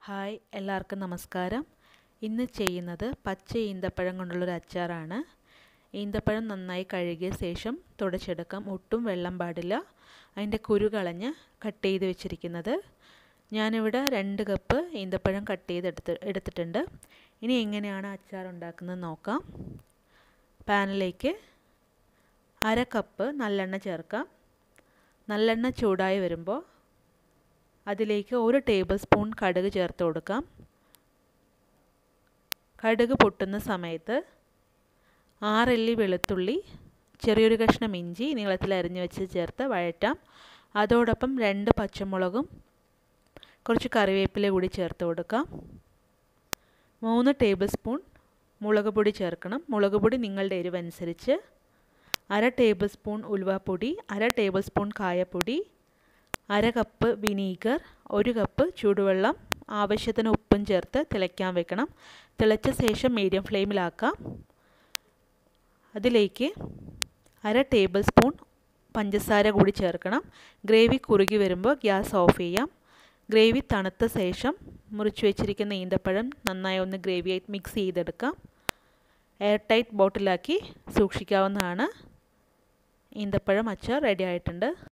hi എല്ലാവർക്കും നമസ്കാരം ഇന്ന് ചെയ്യുന്നത് പച്ച ഈന്തപ്പഴം കൊണ്ടുള്ളൊരു അച്ചാറാണ് ഈന്തപ്പഴം നന്നായി കഴുകിയ ശേഷം തുടച്ചെടുക്കാം ഒട്ടും വെള്ളം പാടില്ല അതിൻ്റെ കുരു കളഞ്ഞ് കട്ട് ചെയ്ത് വെച്ചിരിക്കുന്നത് ഞാനിവിടെ രണ്ട് കപ്പ് ഈന്തപ്പഴം കട്ട് ചെയ്ത് എടുത്ത് എടുത്തിട്ടുണ്ട് ഇനി എങ്ങനെയാണ് അച്ചാർ ഉണ്ടാക്കുന്നത് നോക്കാം പാനിലേക്ക് അര കപ്പ് നല്ലെണ്ണ ചേർക്കാം നല്ലെണ്ണ ചൂടായി വരുമ്പോൾ അതിലേക്ക് ഒരു ടേബിൾ സ്പൂൺ കടുക് ചേർത്ത് കൊടുക്കാം കടുക് പൊട്ടുന്ന സമയത്ത് ആറല്ലി വെളുത്തുള്ളി ചെറിയൊരു കഷ്ണം ഇഞ്ചി നീളത്തിൽ അരിഞ്ഞു വെച്ച് ചേർത്ത് വഴറ്റാം അതോടൊപ്പം രണ്ട് പച്ചമുളകും കുറച്ച് കറിവേപ്പില കൂടി ചേർത്ത് കൊടുക്കാം മൂന്ന് ടേബിൾ സ്പൂൺ മുളക് പൊടി ചേർക്കണം മുളക് പൊടി നിങ്ങളുടെ എരിവനുസരിച്ച് അര ടേബിൾ സ്പൂൺ ഉലുവാപ്പൊടി അര ടേബിൾ സ്പൂൺ കായപ്പൊടി അര കപ്പ് വിനീഗർ ഒരു കപ്പ് ചൂടുവെള്ളം ആവശ്യത്തിന് ഉപ്പും ചേർത്ത് തിളയ്ക്കാൻ വെക്കണം തിളച്ച ശേഷം മീഡിയം ഫ്ലെയിമിലാക്കാം അതിലേക്ക് അര ടേബിൾ സ്പൂൺ പഞ്ചസാര കൂടി ചേർക്കണം ഗ്രേവി കുറുകി വരുമ്പോൾ ഗ്യാസ് ഓഫ് ചെയ്യാം ഗ്രേവി തണുത്ത ശേഷം മുറിച്ച് വെച്ചിരിക്കുന്ന ഈന്തപ്പഴം നന്നായി ഒന്ന് ഗ്രേവിയായി മിക്സ് ചെയ്തെടുക്കാം എയർ ടൈറ്റ് ബോട്ടിലാക്കി സൂക്ഷിക്കാവുന്നതാണ് ഈന്തപ്പഴം അച്ചാർ റെഡി ആയിട്ടുണ്ട്